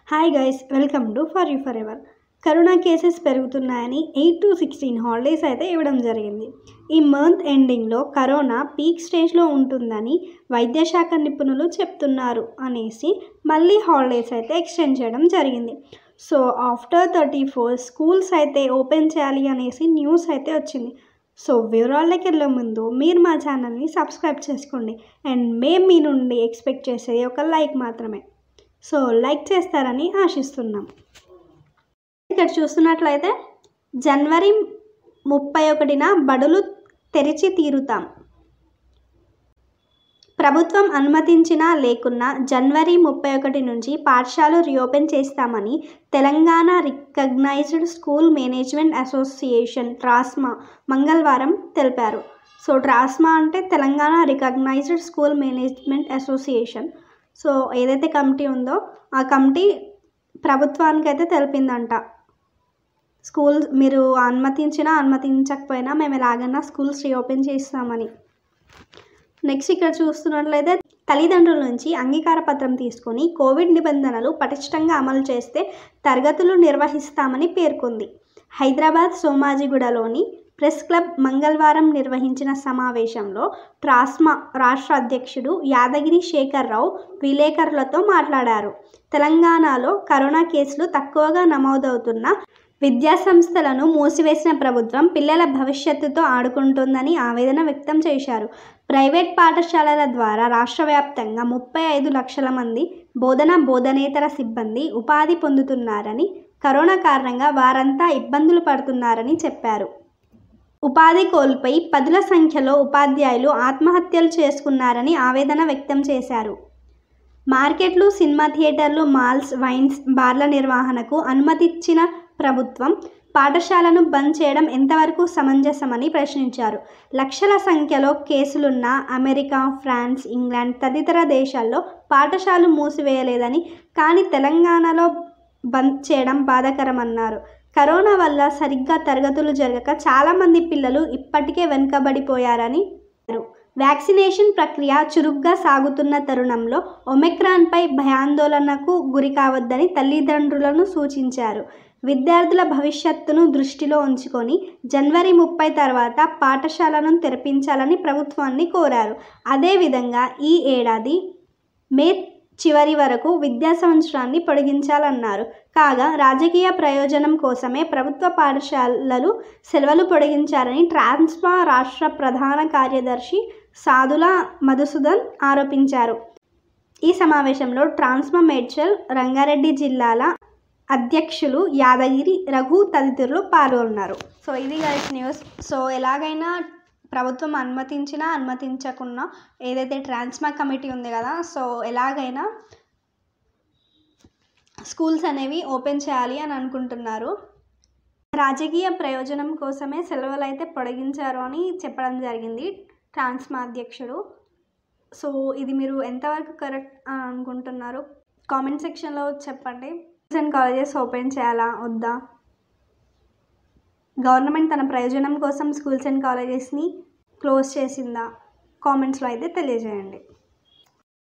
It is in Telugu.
hi guys welcome to for you for ever corona cases పెరుగుతున్నాయని ఎయిట్ టు సిక్స్టీన్ హాలిడేస్ అయితే ఇవ్వడం జరిగింది ఈ మంత్ ఎండింగ్లో కరోనా పీక్ స్టేజ్లో ఉంటుందని వైద్యశాఖ నిపుణులు చెప్తున్నారు అనేసి మళ్ళీ హాలిడేస్ అయితే ఎక్స్టెండ్ చేయడం జరిగింది so after thirty four schools అయితే ఓపెన్ చేయాలి అనేసి న్యూస్ అయితే వచ్చింది సో వివరాల్లోకి వెళ్ళే ముందు మీరు మా ఛానల్ని సబ్స్క్రైబ్ చేసుకోండి అండ్ మేము మీ నుండి ఎక్స్పెక్ట్ చేసేది ఒక లైక్ మాత్రమే సో లైక్ చేస్తారని ఆశిస్తున్నాం ఇక్కడ చూస్తున్నట్లయితే జనవరి ముప్పై ఒకటిన బడులు తెరిచి తీరుతాం ప్రభుత్వం అనుమతించినా లేకున్నా జనవరి ముప్పై ఒకటి నుంచి పాఠశాలలు రీఓపెన్ చేస్తామని Telangana recognized school management association TRASMA మంగళవారం తెలిపారు సో ట్రాస్మా అంటే Telangana recognized school management association so ఏదైతే కమిటీ ఉందో ఆ కమిటీ ప్రభుత్వానికి అయితే తెలిపిందంట స్కూల్ మీరు అనుమతించినా అనుమతించకపోయినా మేము ఎలాగైనా స్కూల్స్ రీఓపెన్ చేస్తామని నెక్స్ట్ ఇక్కడ చూస్తున్నట్లయితే తల్లిదండ్రుల నుంచి అంగీకార పత్రం తీసుకొని కోవిడ్ నిబంధనలు పటిష్టంగా అమలు చేస్తే తరగతులు నిర్వహిస్తామని పేర్కొంది హైదరాబాద్ సోమాజిగూడలోని ప్రెస్ క్లబ్ మంగళవారం నిర్వహించిన సమావేశంలో ట్రాస్మా రాష్ట్ర అధ్యక్షుడు యాదగిరి శేఖర్ రావు విలేకరులతో మాట్లాడారు తెలంగాణలో కరోనా కేసులు తక్కువగా నమోదవుతున్న విద్యాసంస్థలను మూసివేసిన ప్రభుత్వం పిల్లల భవిష్యత్తుతో ఆడుకుంటుందని ఆవేదన వ్యక్తం చేశారు ప్రైవేట్ పాఠశాలల ద్వారా రాష్ట్ర వ్యాప్తంగా ముప్పై ఐదు లక్షల మంది బోధన బోధనేతర సిబ్బంది ఉపాధి పొందుతున్నారని కరోనా కారణంగా వారంతా ఇబ్బందులు పడుతున్నారని చెప్పారు ఉపాధి కోల్పోయి పదుల సంఖ్యలో ఉపాధ్యాయులు ఆత్మహత్యలు చేసుకున్నారని ఆవేదన వ్యక్తం చేశారు మార్కెట్లు సినిమా థియేటర్లు మాల్స్ వైన్స్ బార్ల నిర్వహణకు అనుమతిచ్చిన ప్రభుత్వం పాఠశాలను బంద్ చేయడం ఎంతవరకు సమంజసమని ప్రశ్నించారు లక్షల సంఖ్యలో కేసులున్న అమెరికా ఫ్రాన్స్ ఇంగ్లాండ్ తదితర దేశాల్లో పాఠశాలలు మూసివేయలేదని కానీ తెలంగాణలో బంద్ చేయడం బాధాకరమన్నారు కరోనా వల్ల సరిగ్గా తరగతులు జరగక చాలామంది పిల్లలు ఇప్పటికే వెనుకబడిపోయారని వ్యాక్సినేషన్ ప్రక్రియ చురుగ్గా సాగుతున్న తరుణంలో ఒమెక్రాన్పై భయాందోళనకు గురి కావద్దని తల్లిదండ్రులను సూచించారు విద్యార్థుల భవిష్యత్తును దృష్టిలో ఉంచుకొని జనవరి ముప్పై తర్వాత పాఠశాలను తెరిపించాలని ప్రభుత్వాన్ని కోరారు అదేవిధంగా ఈ ఏడాది మే చివరి వరకు విద్యా సంవత్సరాన్ని పొడిగించాలన్నారు కాగా రాజకీయ ప్రయోజనం కోసమే ప్రభుత్వ పాఠశాలలు సెలవులు పొడిగించారని ట్రాన్స్ఫా రాష్ట్ర ప్రధాన కార్యదర్శి సాదుల మధుసూదన్ ఆరోపించారు ఈ సమావేశంలో ట్రాన్స్మా మేడ్చల్ రంగారెడ్డి జిల్లాల అధ్యక్షులు యాదగిరి రఘు తదితరులు పాల్గొన్నారు సో ఇది గైస్ న్యూస్ సో ఎలాగైనా ప్రభుత్వం అనుమతించినా అనుమతించకున్నా ఏదైతే ట్రాన్స్మా కమిటీ ఉంది కదా సో ఎలాగైనా స్కూల్స్ అనేవి ఓపెన్ చేయాలి అని అనుకుంటున్నారు రాజకీయ ప్రయోజనం కోసమే సెలవులు అయితే పొడిగించారు అని చెప్పడం జరిగింది ట్రాన్స్మా అధ్యక్షుడు సో ఇది మీరు ఎంతవరకు కరెక్ట్ అని అనుకుంటున్నారు కామెంట్ సెక్షన్లో చెప్పండి స్కూల్స్ అండ్ కాలేజెస్ ఓపెన్ చేయాలా వద్దా గవర్నమెంట్ తన ప్రయోజనం కోసం స్కూల్స్ అండ్ కాలేజెస్ని క్లోజ్ చేసిందా కామెంట్స్లో అయితే తెలియజేయండి